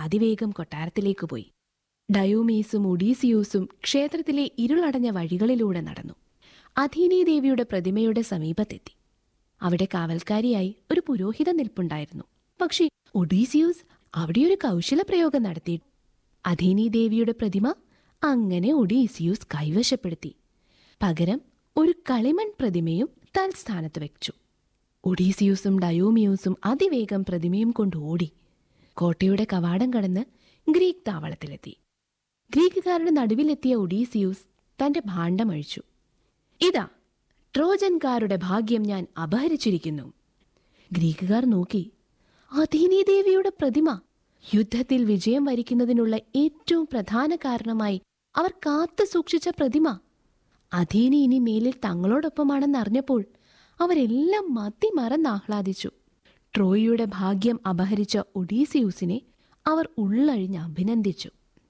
അതിവേഗം കൊട്ടാരത്തിലേക്ക് പോയി ഡയോമീസും ഒഡീസിയൂസും ക്ഷേത്രത്തിലെ ഇരുളടഞ്ഞ വഴികളിലൂടെ നടന്നു അധീനീദേവിയുടെ പ്രതിമയുടെ സമീപത്തെത്തി അവിടെ കാവൽക്കാരിയായി ഒരു പുരോഹിതൻ നിൽപ്പുണ്ടായിരുന്നു പക്ഷേ ഒഡീസിയൂസ് അവിടെ ഒരു കൗശല പ്രയോഗം നടത്തി അധീനീദേവിയുടെ പ്രതിമ അങ്ങനെ ഒഡീസിയൂസ് കൈവശപ്പെടുത്തി പകരം ഒരു കളിമൺ പ്രതിമയും തൽസ്ഥാനത്ത് വെച്ചു ഒഡീസിയൂസും ഡയോമിയൂസും അതിവേഗം പ്രതിമയും കൊണ്ട് ഓടി കോട്ടയുടെ കവാടം കടന്ന് ഗ്രീക്ക് താവളത്തിലെത്തി ഗ്രീക്കുകാരുടെ നടുവിലെത്തിയ ഒഡീസിയൂസ് തന്റെ ഭാണ്ഡമഴിച്ചു ഇതാ ട്രോജൻകാരുടെ ഭാഗ്യം ഞാൻ അപഹരിച്ചിരിക്കുന്നു ഗ്രീക്കുകാർ നോക്കി അധീനീദേവിയുടെ പ്രതിമ യുദ്ധത്തിൽ വിജയം വരിക്കുന്നതിനുള്ള ഏറ്റവും പ്രധാന കാരണമായി അവർ കാത്തു സൂക്ഷിച്ച പ്രതിമ അധീനി ഇനി മേലിൽ തങ്ങളോടൊപ്പമാണെന്നറിഞ്ഞപ്പോൾ അവരെല്ലാം മതി മറന്നാഹ്ലാദിച്ചു ട്രോയിയുടെ ഭാഗ്യം അപഹരിച്ച ഒഡീസിയൂസിനെ അവർ ഉള്ളഴിഞ്ഞ് അഭിനന്ദിച്ചു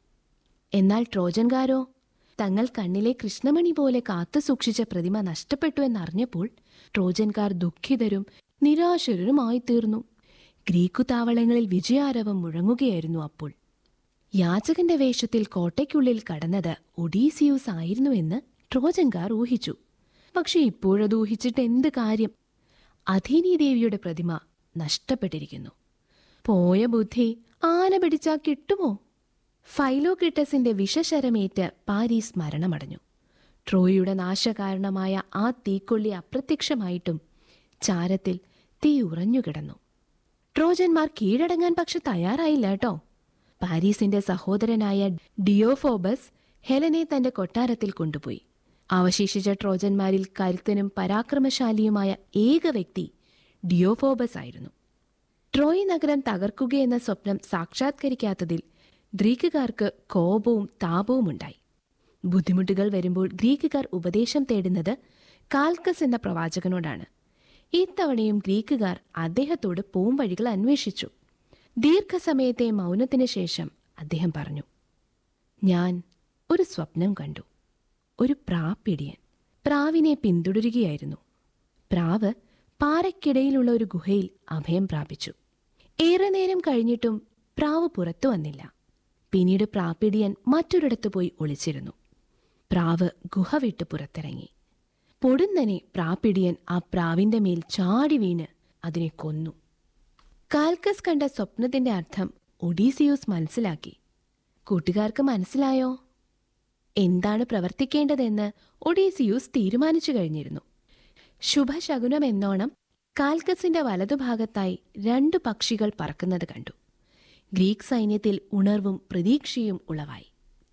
എന്നാൽ ട്രോജൻകാരോ തങ്ങൾ കണ്ണിലെ കൃഷ്ണമണി പോലെ കാത്തു സൂക്ഷിച്ച പ്രതിമ നഷ്ടപ്പെട്ടു എന്നറിഞ്ഞപ്പോൾ ട്രോജൻകാർ ദുഃഖിതരും നിരാശരുമായി തീർന്നു ഗ്രീക്കു താവളങ്ങളിൽ വിജയാരവം മുഴങ്ങുകയായിരുന്നു അപ്പോൾ യാചകന്റെ വേഷത്തിൽ കോട്ടയ്ക്കുള്ളിൽ കടന്നത് ഒഡീസിയൂസ് ആയിരുന്നുവെന്ന് ട്രോജൻകാർ ഊഹിച്ചു പക്ഷെ ഇപ്പോഴത് ഊഹിച്ചിട്ട് എന്ത് കാര്യം അധീനി ദേവിയുടെ പ്രതിമ നഷ്ടപ്പെട്ടിരിക്കുന്നു പോയ ബുദ്ധി ആന പിടിച്ചാ കിട്ടുമോ ഫൈലോക്രിട്ടസിന്റെ വിഷശരമേറ്റ് പാരീസ് മരണമടഞ്ഞു ട്രോയിയുടെ നാശകാരണമായ ആ തീക്കൊള്ളി അപ്രത്യക്ഷമായിട്ടും ചാരത്തിൽ തീ ഉറഞ്ഞുകിടന്നു ട്രോജന്മാർ കീഴടങ്ങാൻ പക്ഷെ തയ്യാറായില്ല കേട്ടോ പാരീസിന്റെ സഹോദരനായ ഡിയോഫോബസ് ഹെലനെ തന്റെ കൊട്ടാരത്തിൽ കൊണ്ടുപോയി അവശേഷിച്ച ട്രോജന്മാരിൽ കരുത്തനും പരാക്രമശാലിയുമായ ഏക വ്യക്തി ഡിയോഫോബസ് ആയിരുന്നു ട്രോയ് നഗരം തകർക്കുകയെന്ന സ്വപ്നം സാക്ഷാത്കരിക്കാത്തതിൽ ഗ്രീക്കുകാർക്ക് കോപവും താപവും ഉണ്ടായി ബുദ്ധിമുട്ടുകൾ വരുമ്പോൾ ഗ്രീക്കുകാർ ഉപദേശം തേടുന്നത് കാൽക്കസ് എന്ന പ്രവാചകനോടാണ് ഇത്തവണയും ഗ്രീക്കുകാർ അദ്ദേഹത്തോട് പോംവഴികൾ അന്വേഷിച്ചു ദീർഘസമയത്തെ മൗനത്തിന് ശേഷം അദ്ദേഹം പറഞ്ഞു ഞാൻ ഒരു സ്വപ്നം കണ്ടു ഒരു പ്രാപ്പിടിയൻ പ്രാവിനെ പിന്തുടരുകയായിരുന്നു പ്രാവ് പാറയ്ക്കിടയിലുള്ള ഒരു ഗുഹയിൽ അഭയം പ്രാപിച്ചു ഏറെ നേരം കഴിഞ്ഞിട്ടും പ്രാവ് പുറത്തു വന്നില്ല പിന്നീട് പ്രാപ്പിടിയൻ മറ്റൊരിടത്ത് പോയി ഒളിച്ചിരുന്നു പ്രാവ് ഗുഹ വിട്ട് പുറത്തിറങ്ങി പൊടുന്നനെ പ്രാപ്പിടിയൻ ആ പ്രാവിന്റെ മേൽ ചാടി വീണ് അതിനെ കൊന്നു കാൽക്കസ് കണ്ട സ്വപ്നത്തിന്റെ അർത്ഥം ഒഡീസിയൂസ് മനസ്സിലാക്കി കൂട്ടുകാർക്ക് മനസ്സിലായോ എന്താണ് പ്രവർത്തിക്കേണ്ടതെന്ന് ഒഡീസിയൂസ് തീരുമാനിച്ചു കഴിഞ്ഞിരുന്നു ശുഭശകുനം എന്നോണം കാൽക്കസിന്റെ വലതുഭാഗത്തായി രണ്ടു പക്ഷികൾ പറക്കുന്നത് കണ്ടു ഗ്രീക്ക് സൈന്യത്തിൽ ഉണർവും പ്രതീക്ഷയും ഉളവായി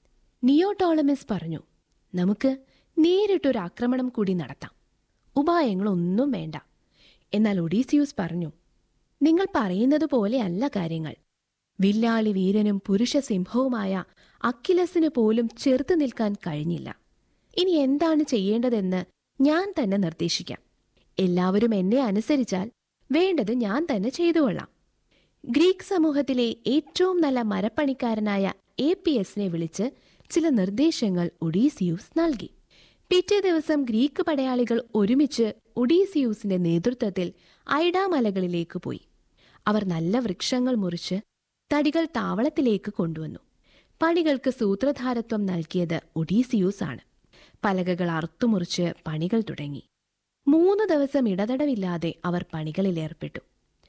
നിയോടോളമിസ് പറഞ്ഞു നമുക്ക് നേരിട്ടൊരു ആക്രമണം കൂടി നടത്താം ഉപായങ്ങളൊന്നും വേണ്ട എന്നാൽ ഒഡീസിയൂസ് പറഞ്ഞു നിങ്ങൾ പറയുന്നത് പോലെയല്ല കാര്യങ്ങൾ വില്ലാളി വീരനും പുരുഷ സിംഹവുമായ അക്കിലസിന് പോലും ചെറുത്തു നിൽക്കാൻ കഴിഞ്ഞില്ല ഇനി എന്താണ് ചെയ്യേണ്ടതെന്ന് ഞാൻ തന്നെ നിർദ്ദേശിക്കാം എല്ലാവരും എന്നെ അനുസരിച്ചാൽ വേണ്ടത് ഞാൻ തന്നെ ചെയ്തുകൊള്ളാം ഗ്രീക്ക് സമൂഹത്തിലെ ഏറ്റവും നല്ല മരപ്പണിക്കാരനായ എ പി എസിനെ വിളിച്ച് ചില നിർദ്ദേശങ്ങൾ ഒഡീസിയൂസ് നൽകി പിറ്റേ ദിവസം ഗ്രീക്ക് പടയാളികൾ ഒരുമിച്ച് ഒഡീസിയൂസിന്റെ നേതൃത്വത്തിൽ ഐഡാമലകളിലേക്ക് പോയി അവർ നല്ല വൃക്ഷങ്ങൾ മുറിച്ച് തടികൾ താവളത്തിലേക്ക് കൊണ്ടുവന്നു പണികൾക്ക് സൂത്രധാരത്വം നൽകിയത് ഒഡീസിയൂസ് ആണ് പലകകൾ അറുത്തുമുറിച്ച് പണികൾ തുടങ്ങി മൂന്ന് ദിവസം ഇടതടവില്ലാതെ അവർ പണികളിൽ ഏർപ്പെട്ടു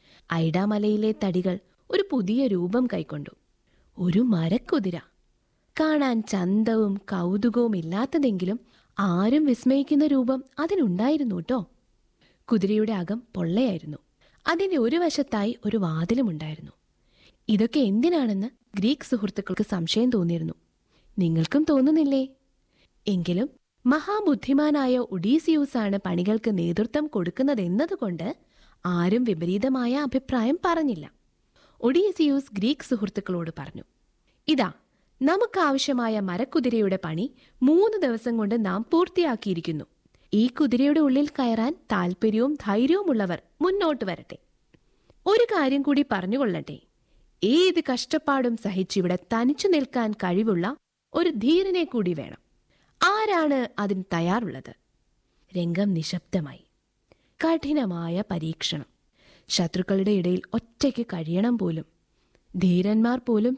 ഐഡാമലയിലെ തടികൾ ഒരു പുതിയ രൂപം കൈക്കൊണ്ടു ഒരു മരക്കുതിര കാണാൻ ചന്തവും കൗതുകവും ഇല്ലാത്തതെങ്കിലും ആരും വിസ്മയിക്കുന്ന രൂപം അതിനുണ്ടായിരുന്നു കേട്ടോ കുതിരയുടെ അകം പൊള്ളയായിരുന്നു അതിന്റെ ഒരു വശത്തായി ഒരു വാതിലുമുണ്ടായിരുന്നു ഇതൊക്കെ എന്തിനാണെന്ന് ഗ്രീക്ക് സുഹൃത്തുക്കൾക്ക് സംശയം തോന്നിയിരുന്നു നിങ്ങൾക്കും തോന്നുന്നില്ലേ എങ്കിലും മഹാബുദ്ധിമാനായ ഒഡീസിയൂസാണ് പണികൾക്ക് നേതൃത്വം കൊടുക്കുന്നതെന്നതുകൊണ്ട് ആരും വിപരീതമായ അഭിപ്രായം പറഞ്ഞില്ല ഒഡീസിയൂസ് ഗ്രീക്ക് സുഹൃത്തുക്കളോട് പറഞ്ഞു ഇതാ നമുക്കാവശ്യമായ മരക്കുതിരയുടെ പണി മൂന്ന് ദിവസം കൊണ്ട് നാം പൂർത്തിയാക്കിയിരിക്കുന്നു ഈ കുതിരയുടെ ഉള്ളിൽ കയറാൻ താല്പര്യവും ധൈര്യവുമുള്ളവർ മുന്നോട്ട് വരട്ടെ ഒരു കാര്യം കൂടി പറഞ്ഞുകൊള്ളട്ടെ ഏത് കഷ്ടപ്പാടും സഹിച്ചിവിടെ തനിച്ചു നിൽക്കാൻ കഴിവുള്ള ഒരു ധീരനെ കൂടി വേണം ആരാണ് അതിന് തയ്യാറുള്ളത് രംഗം നിശബ്ദമായി കഠിനമായ പരീക്ഷണം ശത്രുക്കളുടെ ഇടയിൽ ഒറ്റയ്ക്ക് കഴിയണം പോലും ധീരന്മാർ പോലും